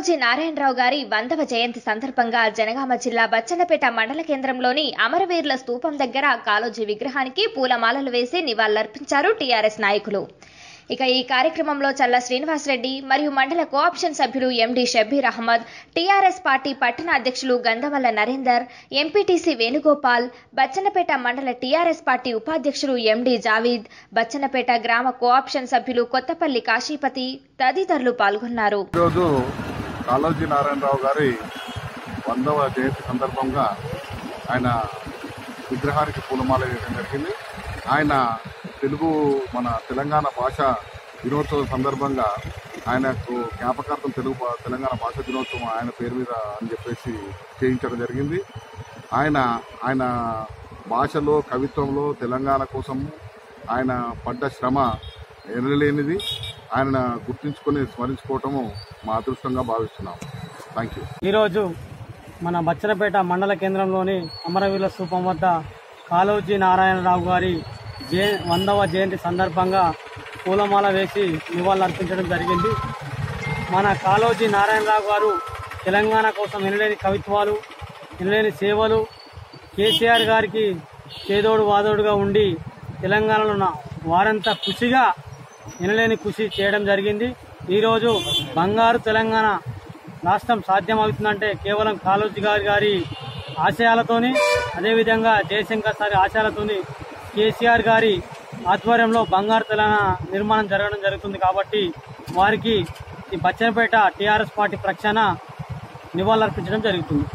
కాళోజీ నారాయణరావు గారి వందవ జయంతి సందర్భంగా జనగామ జిల్లా బచ్చన్నపేట మండల కేంద్రంలోని అమరవీరుల స్తూపం దగ్గర కాళోజీ విగ్రహానికి పూలమాలలు వేసి నివాళులర్పించారు టీఆర్ఎస్ నాయకులు ఇక ఈ కార్యక్రమంలో చల్ల శ్రీనివాసరెడ్డి మరియు మండల కోఆప్షన్ సభ్యులు MD Shabbir Ahmed TRS party పట్టణ అధ్యక్షులు గంధవల్ల నరేందర్ ఎంపీటీసీ వేణుగోపాల్ బచ్చన్నపేట మండల టీఆర్ఎస్ పార్టీ ఉపాధ్యక్షులు ఎండి జావీద్ బచ్చన్నపేట గ్రామ కోఆప్షన్ సభ్యులు కొత్తపల్లి కాశీపతి తదితరులు పాల్గొన్నారు ఈరోజు కాళోజీ నారాయణరావు గారి వందవ జయంతి సందర్భంగా ఆయన విగ్రహానికి పూలమాల వేయడం జరిగింది ఆయన తెలుగు మన తెలంగాణ భాష దినోత్సవం సందర్భంగా ఆయనకు జ్ఞాపకార్థం తెలుగు భా- తెలంగాణ భాష దినోత్సవం ఆయన పేరు మీద అని చెప్పేసి చేయించడం జరిగింది ఆయన ఆయన భాషలో కవిత్వంలో తెలంగాణ కోసం ఆయన పడ్డ శ్రమ ఎనలేనిది ఆయన గుర్తించుకొని స్మరించుకోవటము మా అదృష్టంగా భావిస్తున్నాం థ్యాంక్ యూ ఈరోజు మన బచ్చనపేట మండల కేంద్రంలోని అమరవీరుల స్థూపం వద్ద కాళోజీ నారాయణరావు గారి జయ వందవ జయంతి సందర్భంగా పూలమాల వేసి నివాళులర్పించడం జరిగింది మన కాళోజీ నారాయణరావు గారు తెలంగాణ కోసం ఎనలేని కవిత్వాలు ఎనలేని సేవలు కేసీఆర్ గారికి చేదోడు వాదోడుగా ఉండి తెలంగాణలో ఉన్న వారంతా కృషిగా ఎనలేని కృషి చేయడం జరిగింది ఈరోజు బంగారు తెలంగాణ రాష్ట్రం సాధ్యమవుతుందంటే కేవలం కాళోజీ గారి గారి ఆశయాలతోని అదేవిధంగా జయశంకర్ సారి ఆశయాలతోని కేసీఆర్ గారి ఆధ్వర్యంలో బంగారు తెలంగాణ నిర్మాణం జరగడం జరుగుతుంది కాబట్టి వారికి ఈ బచ్చనపేట టీఆర్ఎస్ పార్టీ ప్రక్షాన నివాళులర్పించడం జరుగుతుంది